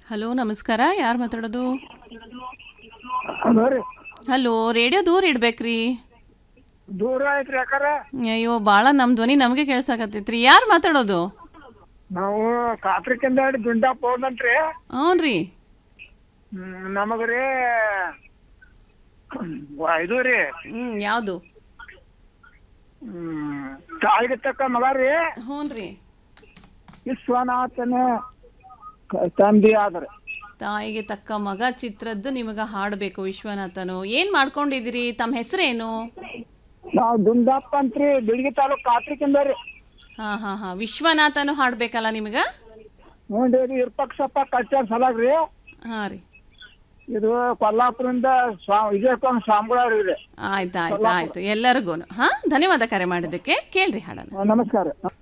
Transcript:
hello ನಮಸ್ಕಾರ ಯಾರು ಮಾತಾಡೋದು ಹಲೋ ರೀ ಹಲೋ ರೇಡಿಯೋ ದೂರ ಇಡ್ಬೇಕ್ರಿ ದೂರ ಐತ್ರಿ ಯಾಕಾರ ಅಯ್ಯೋ ಭಾಳ ನಮ್ಮ ಧ್ವನಿ ನಮಗೆ ಕೇಳ್ಸಾಕತ್ತೈತ್ರಿ ಯಾರು ಮಾತಾಡೋದು ನಾವು ಕಾತ್ರಿಕಿಂದ ಹಿಡಿದು ದುಂಡಾಪ್ ಹೋದಂತ್ರಿ ಹ್ಞೂ ರೀ ಹ್ಮ್, ನಮಗ್ರಿ ವ- ಇದು ರೀ ಹ್ಞೂ ಯಾವುದು ಹ್ಮ್, ತಾಯಿಗೆ ತಕ್ಕ ಮಗ ರೀ ಹ್ಞೂ ರೀ ವಿಶ್ವನಾಥನ ಕ- ತಂದೆ ಆದ್ರೆ ತಾಯಿಗೆ ತಕ್ಕ ಮಗ ಚಿತ್ರದ್ದು ನಿಮಗೆ ಹಾಡಬೇಕು ವಿಶ್ವನಾಥನು ಏನು ಮಾಡ್ಕೊಂಡಿದ್ದೀರಿ ತಮ್ಮ ಹೆಸರೇನು ನಾವು ದುಂಡಾಪ್ ಅಂತ್ರಿ ಬಿಳ್ಗಿ ತಾಲೂಕ್ ಕಾತ್ರಿಕಿಂದ ರೀ ಹಾಂ ಹಾಂ ಹಾಂ ವಿಶ್ವನಾಥನು ಹಾಡಬೇಕಲ್ಲ ನಿಮಗೆ ಹ್ಞೂ ರೀ ಇದು ಇರ್ಪಕ್ಷಪ್ಪ ಕಲ್ಚರ್ ಸಲಾಗ್ರಿ ಹಾಂ ರೀ ಇದು ಕೊಲ್ಲಾಪುರದಿಂದ ಸ್ವಾ ವಿಜಯಕೊಂಡ್ ಸ್ವಾಮಿಗಳವ್ರಿ ಇದೆ ಆಯ್ತು ಆಯ್ತು ಆಯ್ತು ಎಲ್ಲರಿಗೂ ಹಾಂ ಧನ್ಯವಾದ ಕರೆ ಮಾಡಿದ್ದಕ್ಕೆ ಕೇಳ್ರಿ ಹಾಡೋಣ ನಮಸ್ಕಾರ